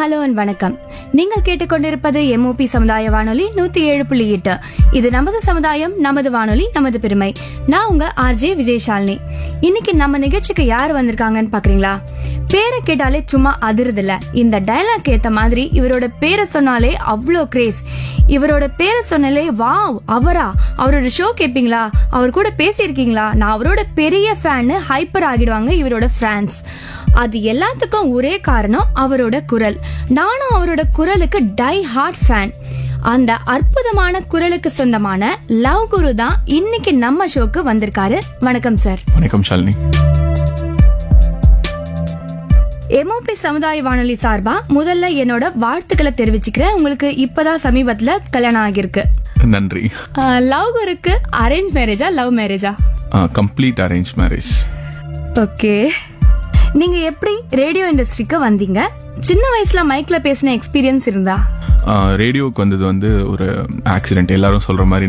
hello and வணக்கம் நீங்கள் கேட்டுக்கொண்டிருப்பது எம்ஓபி சமுதாய வானொலி நூத்தி ஏழு புள்ளி எட்டு இது நமது சமுதாயம் நமது வானொலி நமது பெருமை நான் உங்க ஆர்ஜே விஜயசாலினி இன்னைக்கு நம்ம நிகழ்ச்சிக்கு யார் வந்திருக்காங்கன்னு பாக்குறீங்களா பேரை கேட்டாலே சும்மா அதிருதுல இந்த டயலாக் ஏத்த மாதிரி இவரோட பேரை சொன்னாலே அவ்வளோ கிரேஸ் இவரோட பேரை சொன்னாலே வாவ் அவரா அவரோட ஷோ கேப்பீங்களா அவர் கூட பேசியிருக்கீங்களா நான் அவரோட பெரிய ஃபேன்னு ஹைப்பர் ஆகிடுவாங்க இவரோட ஃபேன்ஸ் அது எல்லாத்துக்கும் ஒரே காரணம் அவரோட குரல் நானும் அவரோட குரலுக்கு டை ஹார்ட் ஃபேன் அந்த அற்புதமான குரலுக்கு சொந்தமான லவ் குரு தான் இன்னைக்கு நம்ம ஷோக்கு வந்திருக்காரு வணக்கம் சார் வணக்கம் ஷாலினி எம்ஓபி சமுதாய வானொலி சார்பா முதல்ல என்னோட வாழ்த்துக்களை தெரிவிச்சுக்கிறேன் உங்களுக்கு இப்பதான் சமீபத்துல கல்யாணம் ஆகியிருக்கு நன்றி லவ் குருக்கு அரேஞ்ச் மேரேஜா லவ் மேரேஜா கம்ப்ளீட் அரேஞ்ச் மேரேஜ் ஓகே நீங்க எப்படி ரேடியோ இண்டஸ்ட்ரிக்கு வந்தீங்க சின்ன வயசுல மைக்ல பேசின எக்ஸ்பீரியன்ஸ் இருந்தா ரேடியோவுக்கு வந்தது வந்து ஒரு ஆக்சிடென்ட் எல்லாரும் சொல்ற மாதிரி